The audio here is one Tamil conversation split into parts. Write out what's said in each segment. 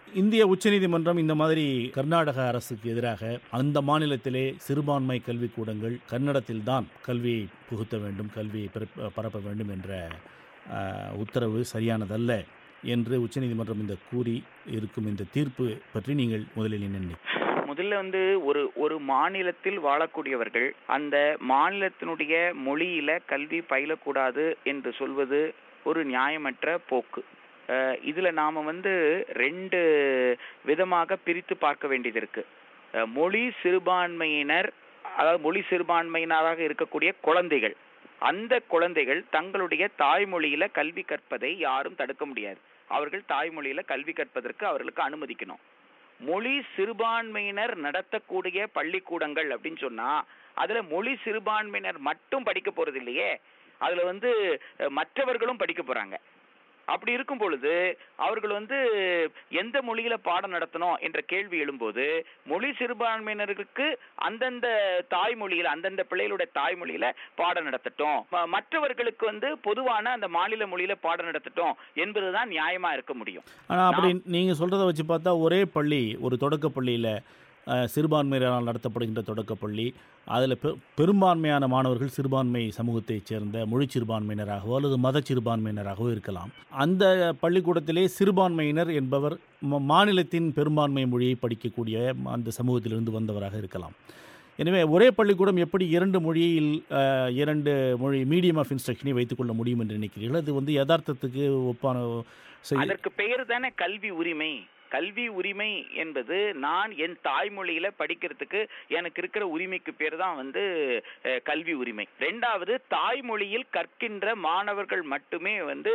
இந்திய உச்சநீதிமன்றம் இந்த மாதிரி கர்நாடக அரசுக்கு எதிராக அந்த மாநிலத்திலே சிறுபான்மை கல்விக்கூடங்கள் கன்னடத்தில்தான் கல்வியை புகுத்த வேண்டும் கல்வியை பிறப்ப- பரப்ப வேண்டும் என்ற அஹ், உத்தரவு சரியானதல்ல என்று உச்சநீதிமன்றம் இந்த கூறி இருக்கும் இந்த தீர்ப்பு பற்றி நீங்கள் முதலில் என்ன நினைக்கிறீர்கள்? முதல்ல வந்து ஒரு ஒரு மாநிலத்தில் வாழக்கூடியவர்கள் அந்த மாநிலத்தினுடைய மொழியில கல்வி பயிலக்கூடாது என்று சொல்வது ஒரு நியாயமற்ற போக்கு அஹ் இதுல நாம வந்து ரெண்டு விதமாக பிரித்து பார்க்க வேண்டியது இருக்கு அஹ் மொழி சிறுபான்மையினர் அதாவது மொழி சிறுபான்மையினராக இருக்கக்கூடிய குழந்தைகள் அந்த குழந்தைகள் தங்களுடைய தாய்மொழியில கல்வி கற்பதை யாரும் தடுக்க முடியாது அவர்கள் தாய்மொழியில கல்வி கற்பதற்கு அவர்களுக்கு அனுமதிக்கணும் மொழி சிறுபான்மையினர் நடத்தக்கூடிய பள்ளிக்கூடங்கள் அப்படின்னு சொன்னா அதுல மொழி சிறுபான்மையினர் மட்டும் படிக்க போறது இல்லையே அதுல வந்து அஹ், மற்றவர்களும் படிக்க போறாங்க அப்படி இருக்கும் பொழுது அவர்கள் வந்து எந்த மொழியில பாடம் நடத்தணும் என்ற கேள்வி எழும்போது மொழி சிறுபான்மையினருக்கு அந்தந்த தாய்மொழியில அந்தந்த பிள்ளைகளுடைய தாய்மொழியில பாடம் நடத்தட்டும் ம- மற்றவர்களுக்கு வந்து பொதுவான அந்த மாநில மொழியில பாடம் நடத்தட்டும் என்பதுதான் நியாயமா இருக்க முடியும் ஆனால் அப்படி நீங்கள் சொல்கிறத வச்சு பார்த்தா ஒரே பள்ளி ஒரு தொடக்கப் பள்ளியில் சிறுபான்மையினரால் நடத்தப்படுகின்ற தொடக்கப்பள்ளி அதில் பெ பெரும்பான்மையான மாணவர்கள் சிறுபான்மை சமூகத்தைச் சேர்ந்த மொழி சிறுபான்மையினராகவோ அல்லது மத சிறுபான்மையினராகவோ இருக்கலாம் அந்த பள்ளிக்கூடத்திலே சிறுபான்மையினர் என்பவர் ம- மாநிலத்தின் பெரும்பான்மை மொழியை படிக்கக்கூடிய அந்த சமூகத்திலிருந்து வந்தவராக இருக்கலாம் எனவே ஒரே பள்ளிக்கூடம் எப்படி இரண்டு மொழியில் அஹ், இரண்டு மொழி மீடியம் ஆஃப் இன்ஸ்ட்ரக்ஷனை வைத்துக்கொள்ள முடியும் என்று நினைக்கிறீர்கள் அது வந்து யதார்த்தத்துக்கு ஒப்பான செய்- அதற்கு பெயர் தானே கல்வி உரிமை கல்வி உரிமை என்பது நான் என் தாய்மொழியில படிக்கிறதுக்கு எனக்கு இருக்கிற உரிமைக்கு பேர் தான் வந்து அஹ், கல்வி உரிமை ரெண்டாவது தாய்மொழியில் கற்கின்ற மாணவர்கள் மட்டுமே வந்து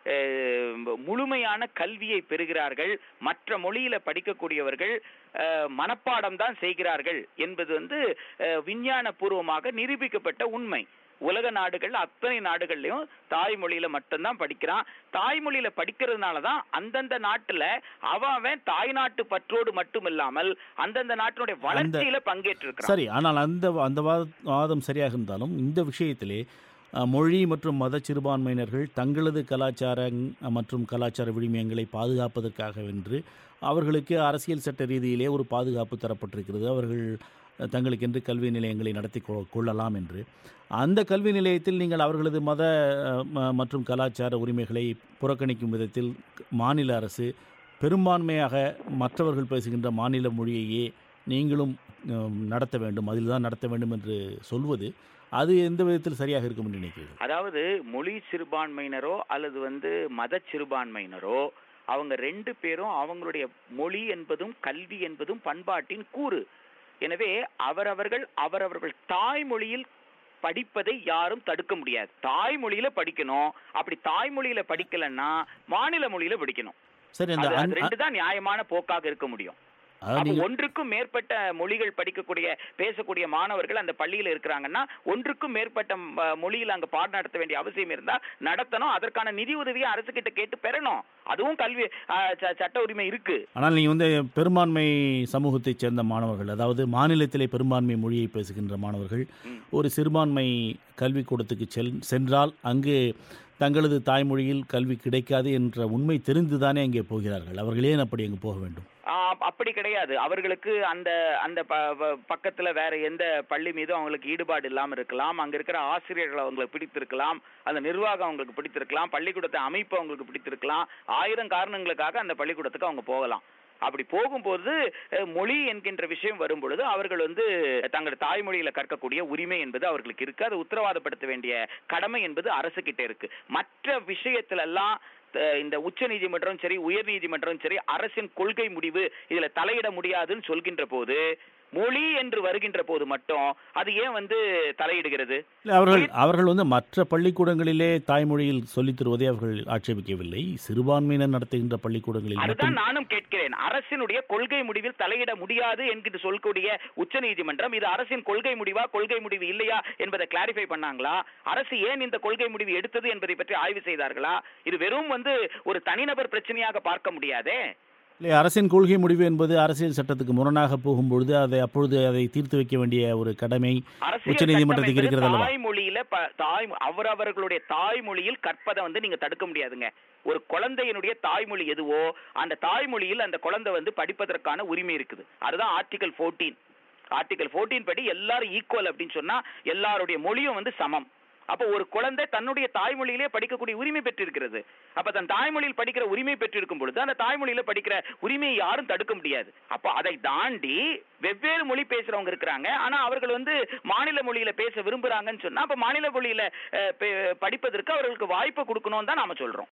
அஹ், முழுமையான கல்வியை பெறுகிறார்கள் மற்ற மொழியில படிக்கக்கூடியவர்கள் அஹ், மனப்பாடம் தான் செய்கிறார்கள் என்பது வந்து அஹ், விஞ்ஞானபூர்வமாக நிரூபிக்கப்பட்ட உண்மை உலக நாடுகள் அத்தனை நாடுகள்லயும் தாய்மொழியில மட்டும்தான் படிக்கிறான் தாய்மொழியில படிக்கிறதுனால தான் அந்தந்த நாட்டுல அவன் அவன் தாய்நாட்டு பற்றோடு மட்டும் இல்லாமல் அந்தந்த நாட்டினுடைய வளர்ச்சியில பங்கேற்று சரி ஆனால் அந்த அந்த வாத வாதம் சரியாக இருந்தாலும் இந்த விஷயத்திலே அஹ், மொழி மற்றும் மத சிறுபான்மையினர்கள் தங்களது கலாச்சார மற்றும் கலாச்சார விழுமியங்களை பாதுகாப்பதற்காக வென்று அவர்களுக்கு அரசியல் சட்ட ரீதியிலே ஒரு பாதுகாப்பு தரப்பட்டிருக்கிறது அவர்கள் அஹ், தங்களுக்கென்று கல்வி நிலையங்களை நடத்தி கொ- கொள்ளலாம் என்று அந்த கல்வி நிலையத்தில் நீங்கள் அவர்களது மத அஹ், ம- மற்றும் கலாச்சார உரிமைகளை புறக்கணிக்கும் விதத்தில் மாநில அரசு பெரும்பான்மையாக மற்றவர்கள் பேசுகின்ற மாநில மொழியையே நீங்களும் அஹ், நடத்த வேண்டும் அதில் தான் நடத்த வேண்டும் என்று சொல்வது அது எந்த விதத்தில் சரியாக இருக்கும் என்று நினைக்கிறீர்கள் அதாவது மொழி சிறுபான்மையினரோ அல்லது வந்து மத சிறுபான்மையினரோ அவங்க ரெண்டு பேரும் அவங்களுடைய மொழி என்பதும் கல்வி என்பதும் பண்பாட்டின் கூறு எனவே அவரவர்கள் அவரவர்கள் தாய்மொழியில் படிப்பதை யாரும் தடுக்க முடியாது தாய்மொழியில படிக்கணும் அப்படி தாய்மொழியில படிக்கலன்னா மாநில மொழியில படிக்கணும் சரி அந்த அது- அது அந்- ரெண்டு தான் நியாயமான போக்காக இருக்க முடியும் அதாவது அப்ப நீங்கள் ஒன்றுக்கும் மேற்பட்ட மொழிகள் படிக்கக்கூடிய பேசக்கூடிய மாணவர்கள் அந்த பள்ளியில இருக்கிறாங்கன்னா ஒன்றுக்கும் மேற்பட்ட ம, மொழியில அங்க பாடம் நடத்த வேண்டிய அவசியம் இருந்தா நடத்தணும் அதற்கான நிதி உதவியை அரசு கிட்ட கேட்டு பெறணும் அதுவும் கல்வி ஆ, ச- சட்ட உரிமை இருக்கு ஆனால் நீங்கள் வந்து பெரும்பான்மை சமூகத்தைச் சேர்ந்த மாணவர்கள் அதாவது மாநிலத்திலே பெரும்பான்மை மொழியை பேசுகின்ற மாணவர்கள் ம். ஒரு சிறுபான்மை கல்விக்கூடத்துக்கு செல் சென்றால் அங்கு தங்களது தாய்மொழியில் கல்வி கிடைக்காது என்ற உண்மை தெரிந்துதானே அங்கே போகிறார்கள் அவர்கள் ஏன் அப்படி அங்கு போக வேண்டும் ஆ, அப்படி கிடையாது அவர்களுக்கு அந்த அந்த ப- ப- பக்கத்துல வேற எந்த பள்ளி மீதும் அவங்களுக்கு ஈடுபாடு இல்லாம இருக்கலாம் அங்க இருக்கிற ஆசிரியர்கள் அவங்களுக்கு பிடித்திருக்கலாம் அந்த நிர்வாகம் அவங்களுக்கு பிடித்திருக்கலாம் பள்ளிக்கூடத்தை அமைப்பு அவங்களுக்கு பிடித்திருக்கலாம் ஆயிரம் காரணங்களுக்காக அந்த பள்ளிக்கூடத்துக்கு அவங்க போகலாம் அப்படி போகும்போது அஹ், மொழி என்கின்ற விஷயம் வரும் பொழுது அவர்கள் வந்து தங்கள் தாய்மொழியில கற்கக்கூடிய உரிமை என்பது அவர்களுக்கு இருக்கு அதை உத்தரவாதப்படுத்த வேண்டிய கடமை என்பது அரசு கிட்ட இருக்கு மற்ற விஷயத்துல எல்லாம் அஹ், இந்த உச்ச நீதிமன்றம் சரி உயர் நீதிமன்றம் சரி அரசின் கொள்கை முடிவு இதுல தலையிட முடியாதுன்னு சொல்கின்ற போது மொழி என்று வருகின்ற போது மட்டும் அது ஏன் வந்து தலையிடுகிறது இல்லை அவர்கள் அவர்கள் வந்து மற்ற பள்ளிக்கூடங்களிலே தாய்மொழியில் சொல்லித் தருவதை அவர்கள் ஆட்சேபிக்கவில்லை சிறுபான்மையினர் நடத்துகின்ற பள்ளிக்கூடங்களில் மட்டும் அதுதான் நானும் கேட்கிறேன் அரசினுடைய கொள்கை முடிவில் தலையிட முடியாது என்கிட்டு சொல்லக்கூடிய உச்ச நீதிமன்றம் இது அரசின் கொள்கை முடிவா கொள்கை முடிவு இல்லையா என்பதை கிளாரிஃபை பண்ணாங்களா அரசு ஏன் இந்த கொள்கை முடிவு எடுத்தது என்பதை பற்றி ஆய்வு செய்தார்களா இது வெறும் வந்து ஒரு தனிநபர் பிரச்சனையாக பார்க்க முடியாதே இல்லை அரசின் கொள்கை முடிவு என்பது அரசியல் சட்டத்துக்கு முரணாக போகும்பொழுது அதை அப்பொழுது அதை தீர்த்து வைக்க வேண்டிய ஒரு கடமை அரசியல் உச்சநீதிமன்றத்துக்கு சட்டம் இருக்கிறது என்பது அல்லவா? தாய்மொழியில ப- தாய் அவரவர்களுடைய தாய்மொழியில் கற்பதை வந்து நீங்க தடுக்க முடியாதுங்க ஒரு குழந்தையினுடைய தாய்மொழி எதுவோ அந்த தாய்மொழியில் அந்த குழந்தை வந்து படிப்பதற்கான உரிமை இருக்குது அதுதான் ஆர்டிகல் 14 ஆர்டிகல் 14 படி எல்லாரும் ஈக்குவல் அப்படின்னு சொன்னா எல்லாருடைய மொழியும் வந்து சமம் அப்போ ஒரு குழந்தை தன்னுடைய தாய்மொழியிலே படிக்கக்கூடிய உரிமை பெற்றிருக்கிறது அப்ப தன் தாய்மொழியில் படிக்கிற உரிமை பெற்றிருக்கும் பொழுது அந்த தாய்மொழியில படிக்கிற உரிமையை யாரும் தடுக்க முடியாது அப்போ அதை தாண்டி வெவ்வேறு மொழி பேசுறவங்க இருக்கிறாங்க ஆனா அவர்கள் வந்து மாநில மொழியில பேச விரும்புறாங்கன்னு சொன்னா அப்ப மாநில மொழியில அஹ், பே- படிப்பதற்கு அவர்களுக்கு வாய்ப்பு கொடுக்கணும்னு தான் நாம சொல்றோம்